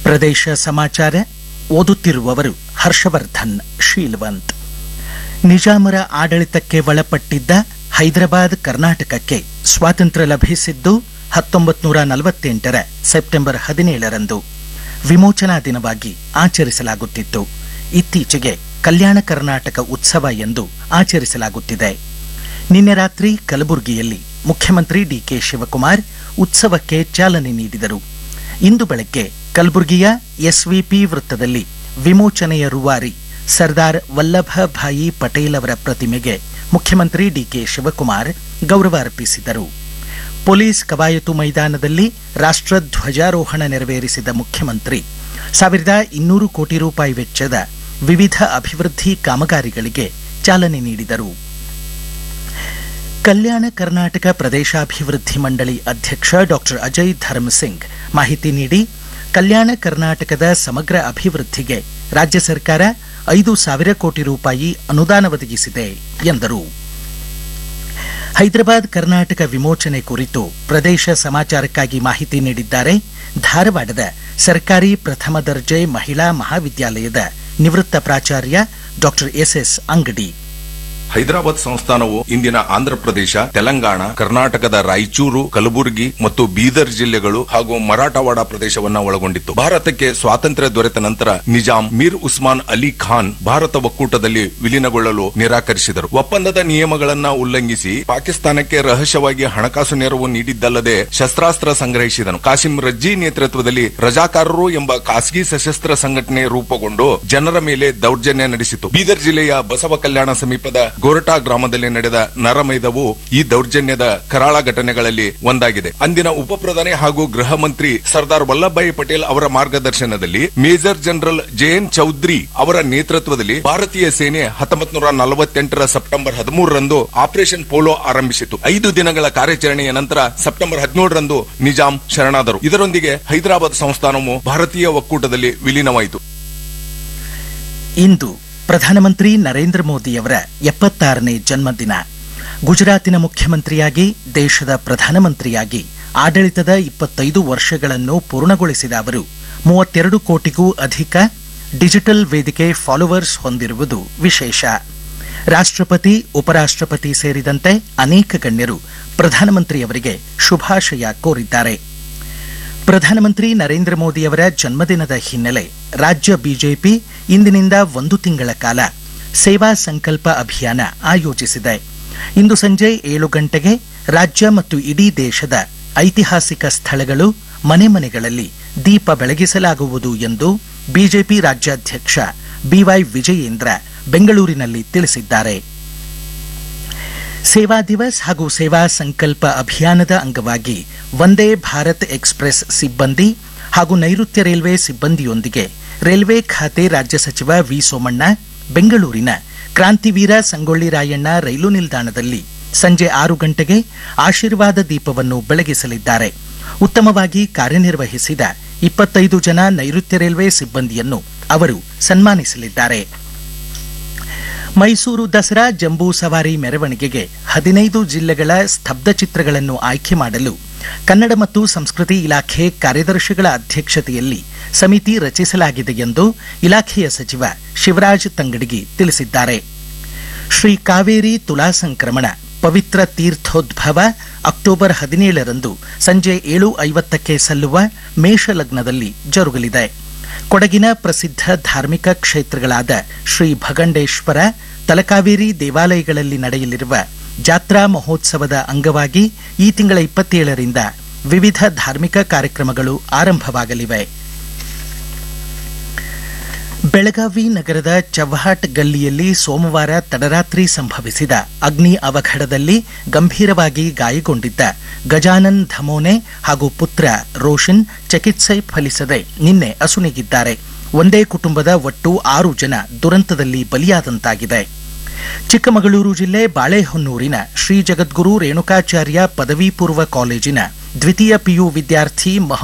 ಪ್ರದೇಶ ಸಮಾಚಾರ ಓದುತ್ತಿರುವವರು ಹರ್ಷವರ್ಧನ್ ಶೀಲ್ವಂತ್ ನಿಜಾಮರ ಆಡಳಿತಕ್ಕೆ ಒಳಪಟ್ಟಿದ್ದ ಹೈದರಾಬಾದ್ ಕರ್ನಾಟಕಕ್ಕೆ ಸ್ವಾತಂತ್ರ್ಯ ಲಭಿಸಿದ್ದು ಹತ್ತೊಂಬತ್ತು ನೂರ ನಲವತ್ತೆಂಟರ ಸೆಪ್ಟೆಂಬರ್ ಹದಿನೇಳರಂದು ವಿಮೋಚನಾ ದಿನವಾಗಿ ಆಚರಿಸಲಾಗುತ್ತಿತ್ತು ಇತ್ತೀಚೆಗೆ ಕಲ್ಯಾಣ ಕರ್ನಾಟಕ ಉತ್ಸವ ಎಂದು ಆಚರಿಸಲಾಗುತ್ತಿದೆ ನಿನ್ನೆ ರಾತ್ರಿ ಕಲಬುರಗಿಯಲ್ಲಿ ಮುಖ್ಯಮಂತ್ರಿ ಡಿಕೆ ಶಿವಕುಮಾರ್ ಉತ್ಸವಕ್ಕೆ ಚಾಲನೆ ನೀಡಿದರು ಇಂದು ಬೆಳಗ್ಗೆ ಕಲಬುರಗಿಯ ಎಸ್ವಿಪಿ ವೃತ್ತದಲ್ಲಿ ವಿಮೋಚನೆಯ ರೂವಾರಿ ಸರ್ದಾರ್ ವಲ್ಲಭಭಾಯಿ ಪಟೇಲ್ ಅವರ ಪ್ರತಿಮೆಗೆ ಮುಖ್ಯಮಂತ್ರಿ ಡಿಕೆ ಶಿವಕುಮಾರ್ ಗೌರವ ಅರ್ಪಿಸಿದರು ಪೊಲೀಸ್ ಕವಾಯತು ಮೈದಾನದಲ್ಲಿ ರಾಷ್ಟ್ರಧ್ವಜಾರೋಹಣ ನೆರವೇರಿಸಿದ ಮುಖ್ಯಮಂತ್ರಿ ಸಾವಿರದ ಇನ್ನೂರು ಕೋಟಿ ರೂಪಾಯಿ ವೆಚ್ಚದ ವಿವಿಧ ಅಭಿವೃದ್ಧಿ ಕಾಮಗಾರಿಗಳಿಗೆ ಚಾಲನೆ ನೀಡಿದರು ಕಲ್ಯಾಣ ಕರ್ನಾಟಕ ಪ್ರದೇಶಾಭಿವೃದ್ಧಿ ಮಂಡಳಿ ಅಧ್ಯಕ್ಷ ಡಾಕ್ಟರ್ ಅಜಯ್ ಧರ್ಮಸಿಂಗ್ ಮಾಹಿತಿ ನೀಡಿ ಕಲ್ಯಾಣ ಕರ್ನಾಟಕದ ಸಮಗ್ರ ಅಭಿವೃದ್ಧಿಗೆ ರಾಜ್ಯ ಸರ್ಕಾರ ಐದು ಸಾವಿರ ಕೋಟಿ ರೂಪಾಯಿ ಅನುದಾನ ಒದಗಿಸಿದೆ ಎಂದರು ಹೈದರಾಬಾದ್ ಕರ್ನಾಟಕ ವಿಮೋಚನೆ ಕುರಿತು ಪ್ರದೇಶ ಸಮಾಚಾರಕ್ಕಾಗಿ ಮಾಹಿತಿ ನೀಡಿದ್ದಾರೆ ಧಾರವಾಡದ ಸರ್ಕಾರಿ ಪ್ರಥಮ ದರ್ಜೆ ಮಹಿಳಾ ಮಹಾವಿದ್ಯಾಲಯದ ನಿವೃತ್ತ ಪ್ರಾಚಾರ್ಯ ಡಾಕ್ಟರ್ ಎಸ್ಎಸ್ ಅಂಗಡಿ ಹೈದರಾಬಾದ್ ಸಂಸ್ಥಾನವು ಇಂದಿನ ಆಂಧ್ರಪ್ರದೇಶ ತೆಲಂಗಾಣ ಕರ್ನಾಟಕದ ರಾಯಚೂರು ಕಲಬುರಗಿ ಮತ್ತು ಬೀದರ್ ಜಿಲ್ಲೆಗಳು ಹಾಗೂ ಮರಾಠವಾಡ ಪ್ರದೇಶವನ್ನ ಒಳಗೊಂಡಿತ್ತು ಭಾರತಕ್ಕೆ ಸ್ವಾತಂತ್ರ್ಯ ದೊರೆತ ನಂತರ ನಿಜಾಂ ಮೀರ್ ಉಸ್ಮಾನ್ ಅಲಿ ಖಾನ್ ಭಾರತ ಒಕ್ಕೂಟದಲ್ಲಿ ವಿಲೀನಗೊಳ್ಳಲು ನಿರಾಕರಿಸಿದರು ಒಪ್ಪಂದದ ನಿಯಮಗಳನ್ನ ಉಲ್ಲಂಘಿಸಿ ಪಾಕಿಸ್ತಾನಕ್ಕೆ ರಹಸ್ಯವಾಗಿ ಹಣಕಾಸು ನೆರವು ನೀಡಿದ್ದಲ್ಲದೆ ಶಸ್ತ್ರಾಸ್ತ್ರ ಸಂಗ್ರಹಿಸಿದನು ಕಾಸಿಂ ರಜ್ಜಿ ನೇತೃತ್ವದಲ್ಲಿ ರಜಾಕಾರರು ಎಂಬ ಖಾಸಗಿ ಸಶಸ್ತ್ರ ಸಂಘಟನೆ ರೂಪುಗೊಂಡು ಜನರ ಮೇಲೆ ದೌರ್ಜನ್ಯ ನಡೆಸಿತು ಬೀದರ್ ಜಿಲ್ಲೆಯ ಬಸವ ಕಲ್ಯಾಣ ಸಮೀಪದ ಗೋರಟಾ ಗ್ರಾಮದಲ್ಲಿ ನಡೆದ ನರಮೇಧವು ಈ ದೌರ್ಜನ್ಯದ ಕರಾಳ ಘಟನೆಗಳಲ್ಲಿ ಒಂದಾಗಿದೆ ಅಂದಿನ ಉಪ ಪ್ರಧಾನಿ ಹಾಗೂ ಗೃಹ ಮಂತ್ರಿ ಸರ್ದಾರ್ ವಲ್ಲಭಭಾಯಿ ಪಟೇಲ್ ಅವರ ಮಾರ್ಗದರ್ಶನದಲ್ಲಿ ಮೇಜರ್ ಜನರಲ್ ಜೆಎನ್ ಚೌಧರಿ ಅವರ ನೇತೃತ್ವದಲ್ಲಿ ಭಾರತೀಯ ಸೇನೆ ಹತ್ತೊಂಬತ್ತು ನೂರ ನಲವತ್ತೆಂಟರ ಸೆಪ್ಟೆಂಬರ್ ಹದಿಮೂರರಂದು ಆಪರೇಷನ್ ಪೋಲೋ ಆರಂಭಿಸಿತು ಐದು ದಿನಗಳ ಕಾರ್ಯಾಚರಣೆಯ ನಂತರ ಸೆಪ್ಟೆಂಬರ್ ಹದಿನೇಳರಂದು ನಿಜಾಂ ಶರಣಾದರು ಇದರೊಂದಿಗೆ ಹೈದರಾಬಾದ್ ಸಂಸ್ಥಾನವು ಭಾರತೀಯ ಒಕ್ಕೂಟದಲ್ಲಿ ವಿಲೀನವಾಯಿತು ಇಂದು ಪ್ರಧಾನಮಂತ್ರಿ ನರೇಂದ್ರ ಮೋದಿಯವರ ಎಪ್ಪತ್ತಾರನೇ ಜನ್ಮದಿನ ಗುಜರಾತಿನ ಮುಖ್ಯಮಂತ್ರಿಯಾಗಿ ದೇಶದ ಪ್ರಧಾನಮಂತ್ರಿಯಾಗಿ ಆಡಳಿತದ ಇಪ್ಪತ್ತೈದು ವರ್ಷಗಳನ್ನು ಪೂರ್ಣಗೊಳಿಸಿದ ಅವರು ಮೂವತ್ತೆರಡು ಕೋಟಿಗೂ ಅಧಿಕ ಡಿಜಿಟಲ್ ವೇದಿಕೆ ಫಾಲೋವರ್ಸ್ ಹೊಂದಿರುವುದು ವಿಶೇಷ ರಾಷ್ಟ್ರಪತಿ ಉಪರಾಷ್ಟ್ರಪತಿ ಸೇರಿದಂತೆ ಅನೇಕ ಗಣ್ಯರು ಪ್ರಧಾನಮಂತ್ರಿಯವರಿಗೆ ಶುಭಾಶಯ ಕೋರಿದ್ದಾರೆ ಪ್ರಧಾನಮಂತ್ರಿ ನರೇಂದ್ರ ಮೋದಿಯವರ ಜನ್ಮದಿನದ ಹಿನ್ನೆಲೆ ರಾಜ್ಯ ಬಿಜೆಪಿ ಇಂದಿನಿಂದ ಒಂದು ತಿಂಗಳ ಕಾಲ ಸೇವಾ ಸಂಕಲ್ಪ ಅಭಿಯಾನ ಆಯೋಜಿಸಿದೆ ಇಂದು ಸಂಜೆ ಏಳು ಗಂಟೆಗೆ ರಾಜ್ಯ ಮತ್ತು ಇಡೀ ದೇಶದ ಐತಿಹಾಸಿಕ ಸ್ಥಳಗಳು ಮನೆ ಮನೆಗಳಲ್ಲಿ ದೀಪ ಬೆಳಗಿಸಲಾಗುವುದು ಎಂದು ಬಿಜೆಪಿ ರಾಜ್ಯಾಧ್ಯಕ್ಷ ಬಿವೈ ವಿಜಯೇಂದ್ರ ಬೆಂಗಳೂರಿನಲ್ಲಿ ತಿಳಿಸಿದ್ದಾರೆ ಸೇವಾ ದಿವಸ್ ಹಾಗೂ ಸೇವಾ ಸಂಕಲ್ಪ ಅಭಿಯಾನದ ಅಂಗವಾಗಿ ವಂದೇ ಭಾರತ್ ಎಕ್ಸ್ಪ್ರೆಸ್ ಸಿಬ್ಬಂದಿ ಹಾಗೂ ನೈಋತ್ಯ ರೈಲ್ವೆ ಸಿಬ್ಬಂದಿಯೊಂದಿಗೆ ರೈಲ್ವೆ ಖಾತೆ ರಾಜ್ಯ ಸಚಿವ ವಿ ಸೋಮಣ್ಣ ಬೆಂಗಳೂರಿನ ಕ್ರಾಂತಿವೀರ ಸಂಗೊಳ್ಳಿ ರಾಯಣ್ಣ ರೈಲು ನಿಲ್ದಾಣದಲ್ಲಿ ಸಂಜೆ ಆರು ಗಂಟೆಗೆ ಆಶೀರ್ವಾದ ದೀಪವನ್ನು ಬೆಳಗಿಸಲಿದ್ದಾರೆ ಉತ್ತಮವಾಗಿ ಕಾರ್ಯನಿರ್ವಹಿಸಿದ ಇಪ್ಪತ್ತೈದು ಜನ ನೈಋತ್ಯ ರೈಲ್ವೆ ಸಿಬ್ಬಂದಿಯನ್ನು ಅವರು ಸನ್ಮಾನಿಸಲಿದ್ದಾರೆ ಮೈಸೂರು ದಸರಾ ಜಂಬೂ ಸವಾರಿ ಮೆರವಣಿಗೆಗೆ ಹದಿನೈದು ಜಿಲ್ಲೆಗಳ ಸ್ತಬ್ಧ ಚಿತ್ರಗಳನ್ನು ಆಯ್ಕೆ ಮಾಡಲು ಕನ್ನಡ ಮತ್ತು ಸಂಸ್ಕೃತಿ ಇಲಾಖೆ ಕಾರ್ಯದರ್ಶಿಗಳ ಅಧ್ಯಕ್ಷತೆಯಲ್ಲಿ ಸಮಿತಿ ರಚಿಸಲಾಗಿದೆ ಎಂದು ಇಲಾಖೆಯ ಸಚಿವ ಶಿವರಾಜ್ ತಂಗಡಗಿ ತಿಳಿಸಿದ್ದಾರೆ ಶ್ರೀ ಕಾವೇರಿ ತುಲಾ ಸಂಕ್ರಮಣ ಪವಿತ್ರ ತೀರ್ಥೋದ್ಭವ ಅಕ್ಟೋಬರ್ ಹದಿನೇಳರಂದು ಸಂಜೆ ಏಳು ಐವತ್ತಕ್ಕೆ ಸಲ್ಲುವ ಮೇಷಲಗ್ನದಲ್ಲಿ ಜರುಗಲಿದೆ ಕೊಡಗಿನ ಪ್ರಸಿದ್ಧ ಧಾರ್ಮಿಕ ಕ್ಷೇತ್ರಗಳಾದ ಶ್ರೀ ಭಗಂಡೇಶ್ವರ ತಲಕಾವೇರಿ ದೇವಾಲಯಗಳಲ್ಲಿ ನಡೆಯಲಿರುವ ಜಾತ್ರಾ ಮಹೋತ್ಸವದ ಅಂಗವಾಗಿ ಈ ತಿಂಗಳ ಇಪ್ಪತ್ತೇಳರಿಂದ ವಿವಿಧ ಧಾರ್ಮಿಕ ಕಾರ್ಯಕ್ರಮಗಳು ಆರಂಭವಾಗಲಿವೆ ಬೆಳಗಾವಿ ನಗರದ ಚವ್ಹಾಟ್ ಗಲ್ಲಿಯಲ್ಲಿ ಸೋಮವಾರ ತಡರಾತ್ರಿ ಸಂಭವಿಸಿದ ಅಗ್ನಿ ಅವಘಡದಲ್ಲಿ ಗಂಭೀರವಾಗಿ ಗಾಯಗೊಂಡಿದ್ದ ಗಜಾನನ್ ಧಮೋನೆ ಹಾಗೂ ಪುತ್ರ ರೋಷನ್ ಚಿಕಿತ್ಸೆ ಫಲಿಸದೆ ನಿನ್ನೆ ಅಸುನೀಗಿದ್ದಾರೆ ಒಂದೇ ಕುಟುಂಬದ ಒಟ್ಟು ಆರು ಜನ ದುರಂತದಲ್ಲಿ ಬಲಿಯಾದಂತಾಗಿದೆ ಚಿಕ್ಕಮಗಳೂರು ಜಿಲ್ಲೆ ಬಾಳೆಹೊನ್ನೂರಿನ ಶ್ರೀ ಜಗದ್ಗುರು ರೇಣುಕಾಚಾರ್ಯ ಪದವಿ ಪೂರ್ವ ಕಾಲೇಜಿನ ದ್ವಿತೀಯ ಪಿಯು ವಿದ್ಯಾರ್ಥಿ